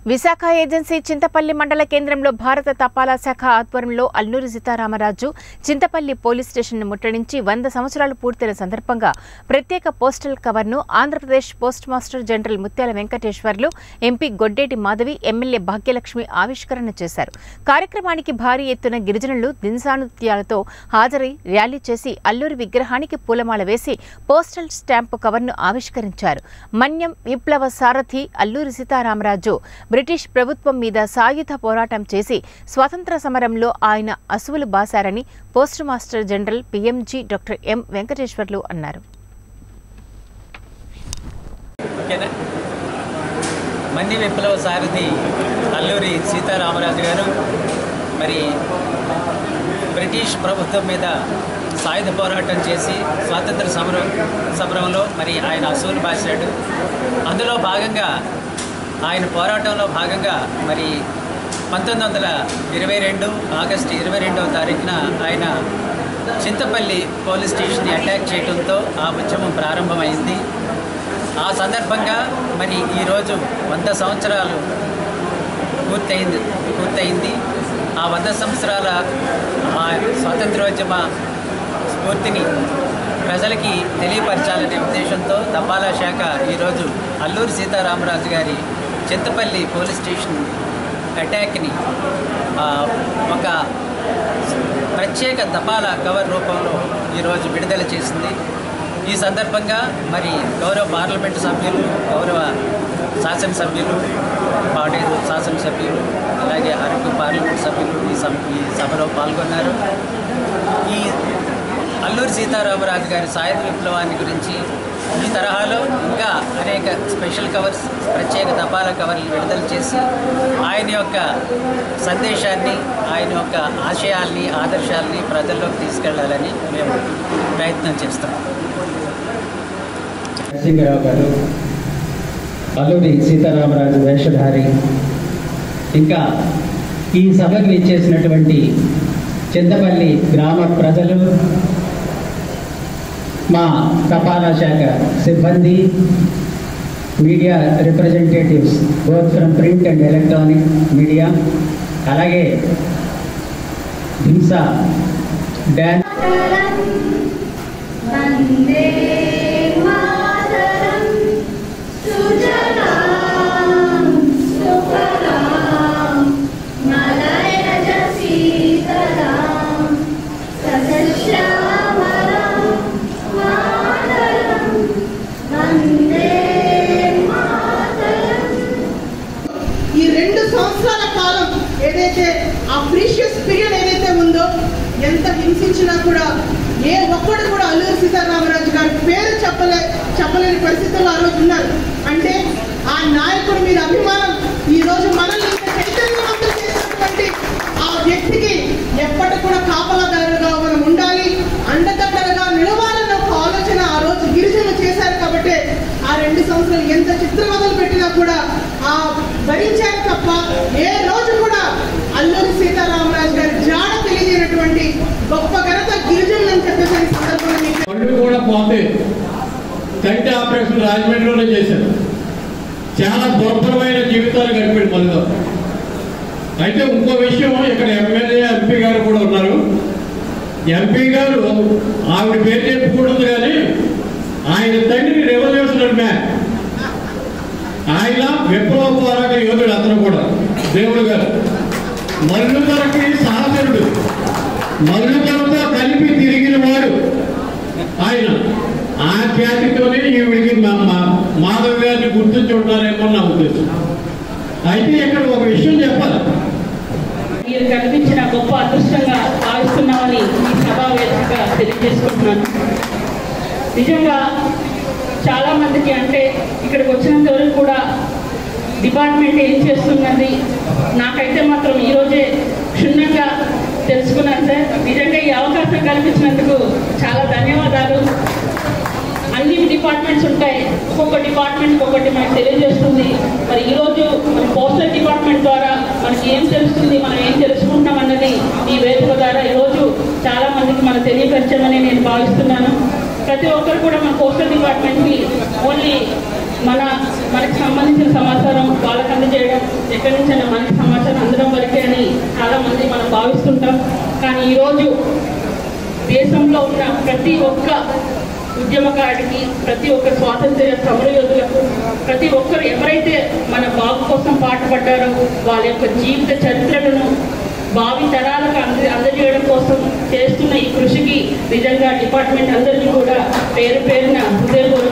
Visakha agency Chintapalli మండల కేంద్రంలో భారత తపాలా శాఖ ఆధ్వర్యంలో అల్లూరి సీతారామరాజు చింతపల్లి పోలీస్ స్టేషన్ను ముట్టడించి వంద సంవత్సరాలు పూర్తయిన సందర్భంగా ప్రత్యేక పోస్టల్ కవర్ను Andhra Pradesh post master general Mutyala Venkateswarlu MP Godeti Madhavi MLA Bhagyalakshmi ఆవిష్కరణ చేశారు కార్యక్రమానికి భారీ ఎత్తున గిరిజనులు దినసానుత్యాలతో హాజరై ర్యాలీ చేసి అల్లూరి విగ్రహానికి పూలమాల వేసి పోస్టల్ స్టాంపు కవర్ను ఆవిష్కరించారు మన్యం విప్లవ సారథి అల్లూరి సీతారామరాజు బ్రిటిష్ ప్రభుత్వం మీద సాయుధ పోరాటం చేసి స్వాతంత్ర సమరంలో ఆయన అసువులు బాశారని post master general PMG doctor M Venkateswarlu అన్నారు ఓకేనా మన్ని విప్లవ సారథి అల్లూరి సీతారామరాజు గారు మరి బ్రిటిష్ ప్రభుత్వం మీద సాయుధ పోరాటం చేసి స్వాతంత్ర సమరం సమరంలో మరి ఆయన అసూలు బాసాడు అందులో భాగంగా ఆయన పోరాటంలో భాగంగా మరి పంతొమ్మిది వందల ఇరవై రెండు ఆగస్టు ఇరవై రెండవ తారీఖున ఆయన చింతపల్లి పోలీస్ స్టేషన్ని అటాక్ చేయడంతో ఆ ఉద్యమం ప్రారంభమైంది ఆ సందర్భంగా మరి ఈరోజు వంద సంవత్సరాలు పూర్తయింది పూర్తయింది ఆ వంద సంవత్సరాల ఆ స్వాతంత్రోద్యమ స్ఫూర్తిని ప్రజలకి తెలియపరచాలనే ఉద్దేశంతో తపాలా శాఖ ఈరోజు అల్లూరి సీతారామరాజు గారి చింతపల్లి పోలీస్ స్టేషన్ అటాక్ని ఆ, ఒక ప్రత్యేక తపాలా కవర్ రూపంలో ఈరోజు విడుదల చేసింది ఈ సందర్భంగా మరి గౌరవ పార్లమెంటు సభ్యులు గౌరవ శాసనసభ్యులు పాడేరు శాసనసభ్యులు అలాగే అరకు పార్లమెంట్ సభ్యులు ఈ సభ ఈ సభలో పాల్గొన్నారు ఈ అల్లూరి సీతారామరాజు గారి సాయుధ విప్లవాన్ని గురించి ఈ తరహాలో ఇంకా అనేక స్పెషల్ కవర్స్ ప్రత్యేక తపాలా కవర్లు విడుదల చేసి ఆయన యొక్క సందేశాన్ని ఆయన యొక్క ఆశయాల్ని ఆదర్శాల్ని ప్రజల్లోకి తీసుకెళ్లాలని మేము ప్రయత్నం చేస్తాం నరసింహరావు గారు అల్లూరి సీతారామరాజు వేషధారి ఇంకా ఈ సభకు ఇచ్చేసినటువంటి చింతపల్లి గ్రామ ప్రజలు మా తపాలా శాఖ సిబ్బంది media representatives both from print and electronic media అలాగే హింస డ్యాన్స్ వందే మాతరం సుజలాం సుఫలాం మలయజ శీతలాం సదశ్యామలాం మాతరం వందే మాతరం ఈ రెండు సంవత్సరాల కాలం ఏదైతే ఆ ప్రీషియస్ పీరియడ్ ఏదైతే ఉందో ఎంత హింసించినా కూడా ఏ ఒక్కడు కూడా అల్లూరి సీతారామరాజు గారి పేరు చెప్పలే చెప్పలేని పరిస్థితుల్లో ఆ రోజు ఉన్నారు అంటే ఆ నాయకుడి మీద అభిమానం ఈ రోజు మనల్ని ఇంత చైతన్యవంతులు చేసినటువంటి ఆ వ్యక్తికి ఎప్పటి కూడా కాపలాదారుగా మనం ఉండాలి అండదండలుగా నిలవాలన్న ఒక ఆలోచన ఆ రోజు గిరిజనులు చేశారు కాబట్టి ఆ రెండు సంవత్సరాలు ఎంత చిత్రవదలు పెట్టినా కూడా ఆ భరించారు తప్ప ఏ రోజు కూడా అల్లూరి సీతారామరాజు గారి జాడ తెలియజేయనటువంటి గొప్ప ఘనత గిరిజనులు అని చెప్పేసి ఈ సందర్భంగా మీకు కళ్ళు కూడా పోతే కంటి ఆపరేషన్ రాజమండ్రిలోనే చేశారు చాలా దుర్భరమైన జీవితాలు గడిపాడు మనలో అయితే ఇంకో విషయం ఇక్కడ ఎమ్మెల్యే ఎంపీ గారు కూడా ఉన్నారు ఎంపీ గారు ఆవిడ పేరు చెప్పుకూడదు కానీ ఆయన తండ్రి రెవల్యూషనరీ మ్యాన్ ఆయన విప్లవ పోరాట యోధుడు అతను కూడా దేవుడు గారు మల్లు ధరకి సహచరుడు మల్లు ధరతో కలిపి తిరిగిన వాడు ఆయన ఆ ఖ్యాతితోనే ఈవిడికి మా మా- మాధవ్ గారిని గుర్తించి ఉంటారేమో నా ఉద్దేశం అయితే ఇక్కడ ఒక విషయం చెప్పాలి మీరు కల్పించిన గొప్ప అదృష్టంగా భావిస్తున్నామని ఈ సభా వేదికగా తెలియజేసుకుంటున్నాను నిజంగా చాలా మందికి అంటే ఇక్కడికి వచ్చినంత వరకు కూడా డిపార్ట్మెంట్ ఏం చేస్తున్నది నాకైతే మాత్రం ఈరోజే క్షుణ్ణంగా తెలుసుకున్నాను సార్ నిజంగా ఈ అవకాశం కల్పించినందుకు చాలా ధన్యవాదాలు అన్ని డిపార్ట్మెంట్స్ ఉంటాయి ఒక్కొక్క డిపార్ట్మెంట్ ఒక్కొక్కటి మనకు తెలియజేస్తుంది మరి ఈరోజు మన పోస్టల్ డిపార్ట్మెంట్ ద్వారా మనకి ఏం తెలుస్తుంది మనం ఏం తెలుసుకుంటున్నాం అన్నది ఈ వేదిక ద్వారా ఈరోజు చాలా మందికి మనం తెలియపరచామని నేను భావిస్తున్నాను ప్రతి ఒక్కరు కూడా మన పోస్టల్ డిపార్ట్మెంట్కి ఓన్లీ మన మనకి సంబంధించిన సమాచారం వాళ్ళకి అందజేయడం ఎక్కడి నుంచైనా మనకి సమాచారం అందడం వరకే అని చాలా మంది మనం భావిస్తుంటాం కానీ ఈరోజు దేశంలో ఉన్న ప్రతి ఒక్క ఉద్యమకారుడికి ప్రతి ఒక్క స్వాతంత్ర్య సమరయోధులకు ప్రతి ఒక్కరు ఎవరైతే మన బాగు కోసం పాటుపడ్డారో వాళ్ళ యొక్క జీవిత చరిత్రలను భావి తరాలకు అంద అందజేయడం కోసం చేస్తున్న ఈ కృషికి నిజంగా డిపార్ట్మెంట్ అందరికీ కూడా పేరు పేరున హృదయపూర్వక